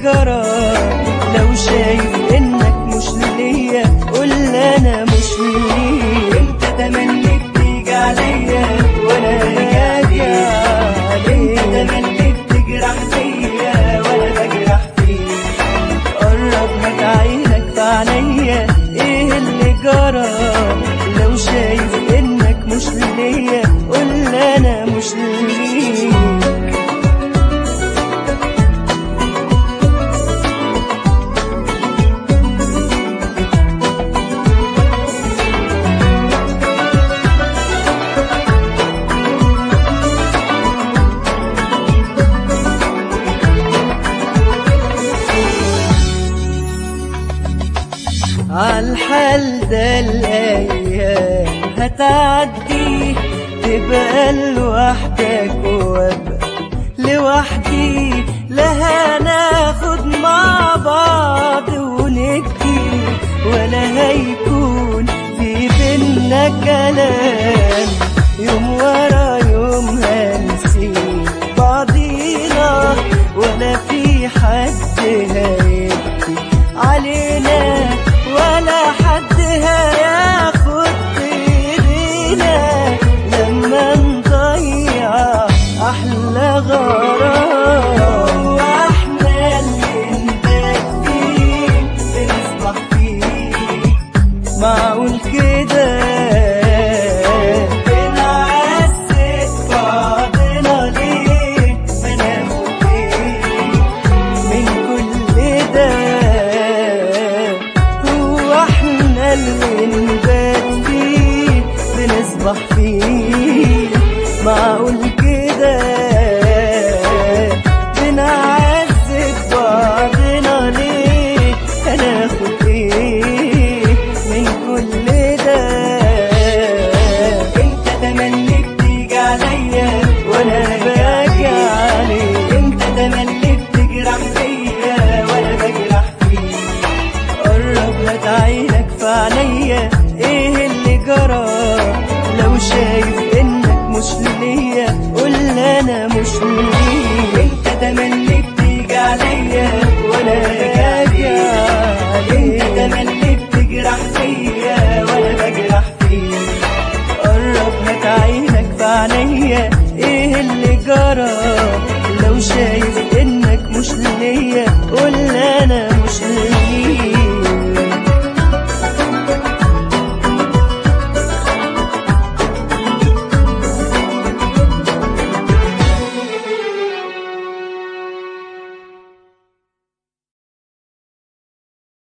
جرى لو شايف انك مش ليا قول انا مش ليك انت تملي بتيجي عليا وانا راجع انت تملي بتجرح فيا وانا بجرح فيك قرب هات عينك في عينيا ايه اللي جرى لو شايف انك مش ليا قول انا مش ليك عالحال ده الأيام هتعدي تبقى لوحدك وابقى لوحدي لا هناخد مع بعض وندي ولا هيكون في بينا كلام يوم ورا يوم هنسيب بعضينا ولا في حد هيبكي علينا